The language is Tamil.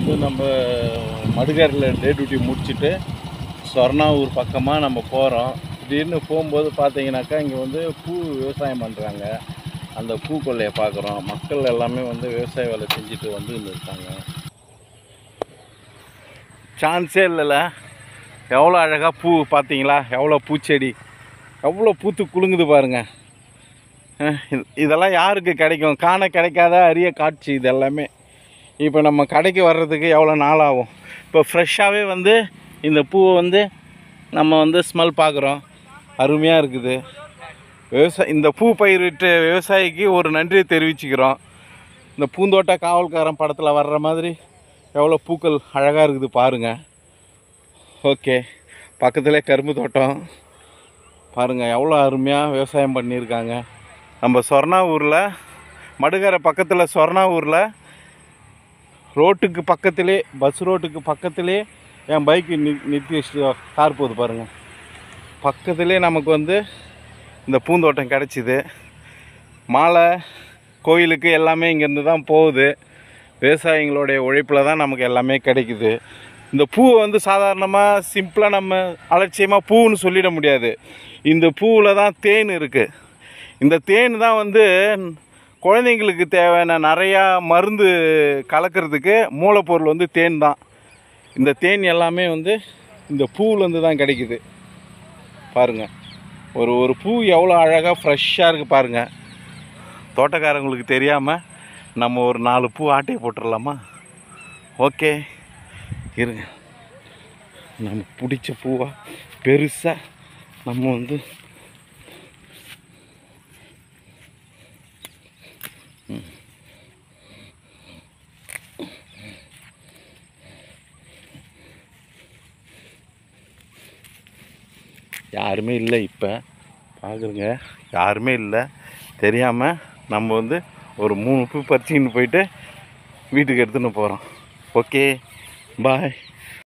வந்து நம்ம மடுகாரில் டே டியூட்டி முடிச்சுட்டு சொர்ணாவூர் பக்கமாக நம்ம போகிறோம் திடீர்னு போகும்போது பார்த்தீங்கன்னாக்கா இங்கே வந்து பூ விவசாயம் பண்ணுறாங்க அந்த பூ கொள்ளையை பார்க்குறோம் மக்கள் எல்லாமே வந்து விவசாய வேலை செஞ்சுட்டு வந்து இருக்காங்க சான்ஸே இல்லைல்ல எவ்வளோ அழகாக பூ பார்த்தீங்களா எவ்வளோ பூச்செடி எவ்வளோ பூத்து குலுங்குது பாருங்க அஹ் இது- இதெல்லாம் யாருக்கு கிடைக்கும் காண கிடைக்காத அரிய காட்சி இது எல்லாமே இப்போ நம்ம கடைக்கு வர்றதுக்கு எவ்வளோ நாள் ஆகும் இப்போ ஃப்ரெஷ்ஷாகவே வந்து இந்த பூவை வந்து நம்ம வந்து ஸ்மெல் பார்க்குறோம் அருமையாக இருக்குது விவசாய இந்த பூ பயிரிட்டு விவசாயிக்கு ஒரு நன்றியை தெரிவிச்சுக்கிறோம் இந்த பூந்தோட்ட காவல்காரன் படத்தில் வர்ற மாதிரி எவ்வளோ பூக்கள் அழகாக இருக்குது பாருங்கள் ஓகே பக்கத்துலேயே கரும்பு தோட்டம் பாருங்கள் எவ்வளோ அருமையாக விவசாயம் பண்ணியிருக்காங்க நம்ம சொர்ணாவூரில் மடுகரை பக்கத்தில் சொர்ணாவூரில் ரோட்டுக்கு பக்கத்திலே பஸ் ரோட்டுக்கு பக்கத்திலே என் பைக்கு நி நிறுத்தி வச்சுட்டு கார் போகுது பாருங்கள் பக்கத்திலே நமக்கு வந்து இந்த பூந்தோட்டம் கிடச்சிது மாலை கோயிலுக்கு எல்லாமே இங்கேருந்து தான் போகுது விவசாயிங்களுடைய உழைப்பில் தான் நமக்கு எல்லாமே கிடைக்குது இந்த பூவை வந்து சாதாரணமாக சிம்பிளாக நம்ம அலட்சியமாக பூன்னு சொல்லிட முடியாது இந்த பூவில் தான் தேன் இருக்குது இந்த தேன் தான் வந்து குழந்தைங்களுக்கு தேவையான நிறையா மருந்து கலக்கிறதுக்கு மூலப்பொருள் வந்து தேன் தான் இந்த தேன் எல்லாமே வந்து இந்த பூவிலேருந்து தான் கிடைக்குது பாருங்கள் ஒரு ஒரு பூ எவ்வளோ அழகாக ஃப்ரெஷ்ஷாக இருக்குது பாருங்கள் தோட்டக்காரங்களுக்கு தெரியாமல் நம்ம ஒரு நாலு பூ ஆட்டையை போட்டுடலாமா ஓகே இருங்க நம்ம பிடிச்ச பூவா பெருசாக நம்ம வந்து யாருமே இல்லை இப்போ பார்க்குறங்க யாருமே இல்லை தெரியாமல் நம்ம வந்து ஒரு மூணு பூ பறிச்சுக்கின்னு போயிட்டு வீட்டுக்கு எடுத்துன்னு போகிறோம் ஓகே பாய்